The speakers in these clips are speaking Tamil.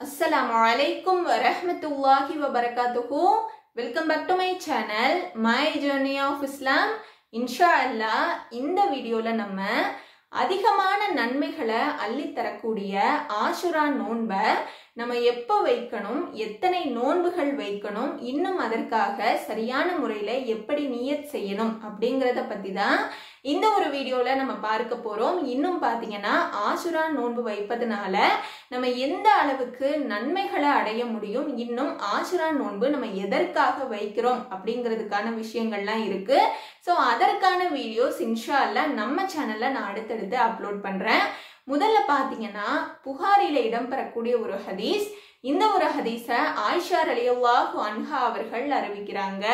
அஸ்ஸலாமு அலைக்கும் வரஹ்மத்துல்லாஹி வபரகாத்துஹு welcome back to my channel my journey of Islam இன்ஷா அல்லாஹ் இந்த வீடியோவில் நம்ம அதிகமான நன்மைகளை அள்ளித் தரக்கூடிய ஆஷுரா நோன்பை நம்ம எப்போ வைக்கணும் எத்தனை நோன்புகள் வைக்கணும் இன்னும் அதற்காக சரியான முறையில் எப்படி நியத் செய்யணும் அப்படிங்கிறத பற்றி தான் இந்த ஒரு வீடியோவில் நம்ம பார்க்க போகிறோம் இன்னும் பார்த்தீங்கன்னா ஆசுரா நோன்பு வைப்பதனால நம்ம எந்த அளவுக்கு நன்மைகளை அடைய முடியும் இன்னும் ஆசுரா நோன்பு நம்ம எதற்காக வைக்கிறோம் அப்படிங்கிறதுக்கான விஷயங்கள்லாம் இருக்கு ஸோ அதற்கான வீடியோஸ் இன்ஷா அல்லா நம்ம சேனலில் நான் அடுத்தடுத்து அப்லோட் பண்ணுறேன் முதல்ல பார்த்தீங்கன்னா புகாரில இடம்பெறக்கூடிய ஒரு ஹதீஸ் இந்த ஒரு ஹதீஸை ஆயிஷா ரலியல்லாஹு அன்ஹா அவர்கள் அறிவிக்கிறாங்க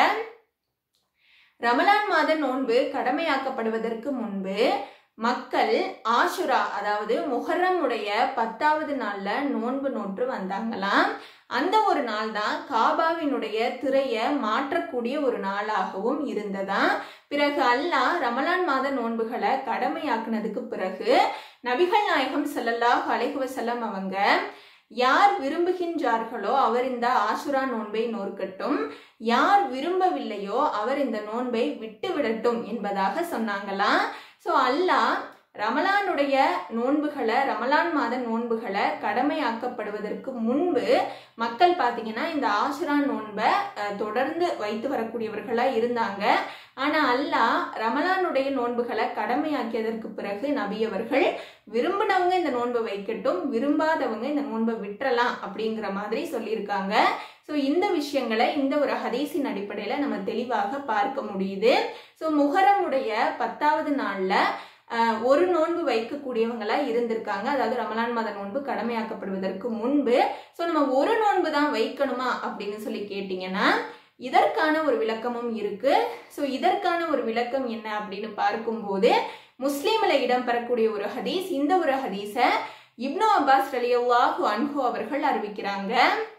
ரமலான் மாத நோன்பு கடமையாக்கப்படுவதற்கு முன்பு மக்கள் ஆஷுரா அதாவது முஹர்ரம் உடைய பத்தாவது நாள்ல நோன்பு நோற்று வந்தாங்களாம் அந்த ஒரு நாள் தான் காபாவினுடைய திரைய மாற்றக்கூடிய ஒரு நாளாகவும் இருந்ததா பிறகு அல்லாஹ் ரமலான் மாத நோன்புகளை கடமையாக்குனதுக்கு பிறகு நபிகள் நாயகம் ஸல்லல்லாஹு அலைஹி வஸல்லம் அவங்க யார் விரும்புகின்றார்களோ அவர் இந்த ஆசுரா நோன்பை நோற்கட்டும் யார் விரும்பவில்லையோ அவர் இந்த நோன்பை விட்டு விடட்டும் என்பதாக சொன்னாங்களாம் ஸோ அல்லாஹ் ரமலானுடைய நோன்புகளை ரமலான் மாத நோன்புகளை கடமையாக்கப்படுவதற்கு முன்பு மக்கள் பார்த்தீங்கன்னா இந்த ஆசுரா நோன்பை தொடர்ந்து வைத்து வரக்கூடியவர்களாக இருந்தாங்க ஆனால் அல்லாஹ் ரமலானுடைய நோன்புகளை கடமையாக்கியதற்கு பிறகு நபியவர்கள் விரும்பினவங்க இந்த நோன்பை வைக்கட்டும் விரும்பாதவங்க இந்த நோன்பை விட்டுறலாம் அப்படிங்கிற மாதிரி சொல்லியிருக்காங்க ஸோ இந்த விஷயங்களை இந்த ஒரு ஹதீஸின் அடிப்படையில் நம்ம தெளிவாக பார்க்க முடியுது ஸோ முகரமுடைய பத்தாவது நாளில் ஒரு நோன்பு வைக்கக்கூடியவங்களா இருந்திருக்காங்க அதாவது ரமலான் மாத நோன்பு கடமையாக்கப்படுவதற்கு முன்பு ஸோ நம்ம ஒரு நோன்பு தான் வைக்கணுமா அப்படின்னு சொல்லி கேட்டீங்கன்னா இதற்கான ஒரு விளக்கமும் இருக்கு ஸோ இதற்கான ஒரு விளக்கம் என்ன அப்படின்னு பார்க்கும்போது முஸ்லீம்ல இடம்பெறக்கூடிய ஒரு ஹதீஸ் இந்த ஒரு ஹதீஸை இப்னு அப்பாஸ் ரலியல்லாஹு அன்ஹு அவர்கள் அறிவிக்கிறாங்க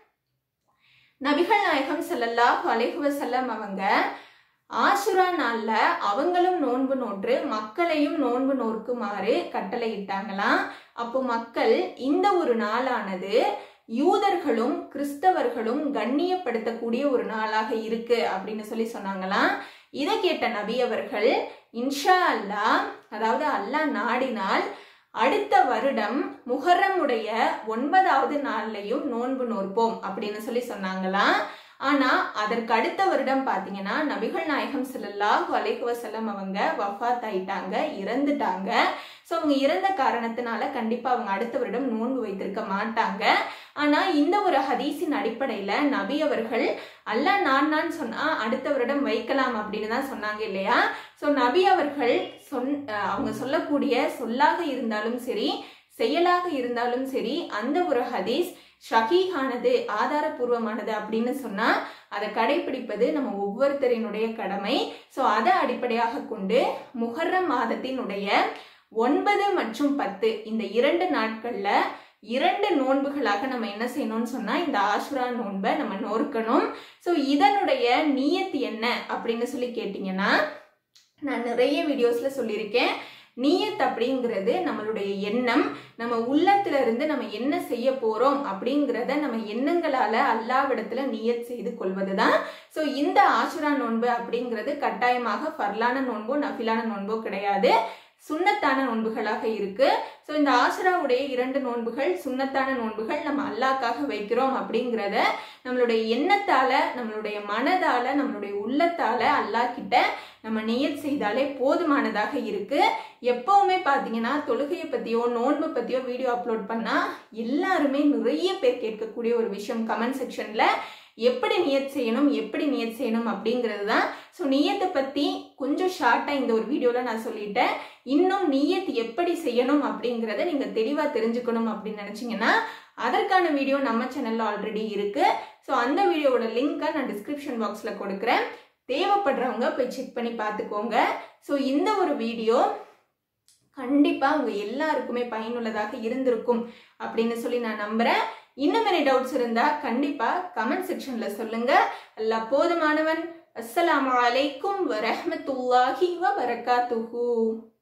நபிகள் நாயகம் ஸல்லல்லாஹு அலைஹி வஸல்லம் அவங்க ஆசுரா நாள்ல அவங்களும் நோன்பு நோற்று மக்களையும் நோன்பு நோக்குமாறு கட்டளையிட்டாங்களாம் அப்போ மக்கள் இந்த ஒரு நாளானது யூதர்களும் கிறிஸ்தவர்களும் கண்ணியப்படுத்தக்கூடிய ஒரு நாளாக இருக்கு அப்படின்னு சொல்லி சொன்னாங்களாம் இதை கேட்ட நபி அவர்கள் இன்ஷா அல்லா அதாவது அல்லாஹ் நாடினால் அடுத்த வருடம் முஹர்ரமுடைய ஒன்பதாவது நாள்லையும் நோன்பு நோற்போம் அப்படின்னு சொல்லி சொன்னாங்களாம் ஆனா அதற்கு அடுத்த வருடம் பாத்தீங்கன்னா நபிகள் நாயகம் ஸல்லல்லாஹு அலைஹி வஸல்லம் அவங்க வஃபாத் ஆயிட்டாங்க இறந்துட்டாங்க ஸோ அவங்க இறந்த காரணத்தினால கண்டிப்பா அவங்க அடுத்த வருடம் நோன்பு வைத்திருக்க மாட்டாங்க ஆனா இந்த ஒரு ஹதீஸின் அடிப்படையில நபி அவர்கள் அல்ல நான் நான் சொன்னா அடுத்த வருடம் வைக்கலாம் அப்படின்னு தான் சொன்னாங்க இல்லையா ஸோ நபி அவர்கள் சொன் அவங்க சொல்லக்கூடிய சொல்லாக இருந்தாலும் சரி செயலாக இருந்தாலும் சரி அந்த ஒரு ஹதீஸ் ஷஹீஹானது ஆதாரபூர்வமானது அப்படின்னு சொன்னா அதை கடைபிடிப்பது நம்ம ஒவ்வொருத்தரினுடைய கடமை ஸோ அதை அடிப்படையாக கொண்டு முஹர்ரம் மாதத்தினுடைய ஒன்பது மற்றும் பத்து இந்த இரண்டு நாட்கள்ல இரண்டு நோன்புகளாக நம்ம என்ன செய்யணும்னு சொன்னா இந்த ஆசுரா நோன்பை நம்ம நோக்கணும் ஸோ இதனுடைய நீயத்து என்ன அப்படின்னு சொல்லி கேட்டீங்கன்னா நான் நிறைய வீடியோஸ்ல சொல்லியிருக்கேன் நீயத் அப்படிங்கிறது நம்மளுடைய எண்ணம் நம்ம உள்ளத்துல இருந்து நம்ம என்ன செய்ய போறோம் அப்படிங்கிறத நம்ம எண்ணங்களால அல்லாவிடத்துல நீயத் செய்து கொள்வதுதான் ஸோ இந்த ஆசுரா நோன்பு அப்படிங்கிறது கட்டாயமாக ஃபர்லான நோன்போ நஃபிலான நோன்போ கிடையாது சுண்ணத்தான நோன்புகளாக இருக்கு ஸோ இந்த ஆசுராவுடைய இரண்டு நோன்புகள் சுண்ணத்தான நோன்புகள் நம்ம அல்லாக்காக வைக்கிறோம் அப்படிங்கிறத நம்மளுடைய எண்ணத்தால நம்மளுடைய மனதால நம்மளுடைய உள்ளத்தால அல்லா கிட்ட நம்ம நியத் செய்தாலே போதுமானதாக இருக்கு எப்பவுமே பார்த்தீங்கன்னா தொழுகையை பத்தியோ நோன்பு பத்தியோ வீடியோ அப்லோட் பண்ணா எல்லாருமே நிறைய பேர் கேட்கக்கூடிய ஒரு விஷயம் கமெண்ட் செக்ஷன்ல எப்படி நியத் செய்யணும் எப்படி நியத் செய்யணும் அப்படிங்கிறது தான் ஸோ நியத்தை பற்றி கொஞ்சம் ஷார்ட்டாக இந்த ஒரு வீடியோவில் நான் சொல்லிட்டேன் இன்னும் நியத் எப்படி செய்யணும் அப்படிங்கிறத நீங்கள் தெளிவாக தெரிஞ்சுக்கணும் அப்படின்னு நினச்சிங்கன்னா அதற்கான வீடியோ நம்ம சேனலில் ஆல்ரெடி இருக்குது ஸோ அந்த வீடியோவோட லிங்க்கை நான் டிஸ்கிரிப்ஷன் பாக்ஸில் கொடுக்குறேன் தேவைப்படுறவங்க போய் செக் பண்ணி பார்த்துக்கோங்க ஸோ இந்த ஒரு வீடியோ கண்டிப்பாக உங்கள் எல்லாருக்குமே பயனுள்ளதாக இருந்திருக்கும் அப்படின்னு சொல்லி நான் நம்புகிறேன் இன்னும் என்ன டவுட்ஸ் இருந்தால் கண்டிப்பாக கமெண்ட் செக்ஷனில் சொல்லுங்கள் அல்ல போதுமானவன் அஸ்ஸலாமு அலைக்கும் வரஹமத்துல்லாஹி வ பரகாத்துஹூ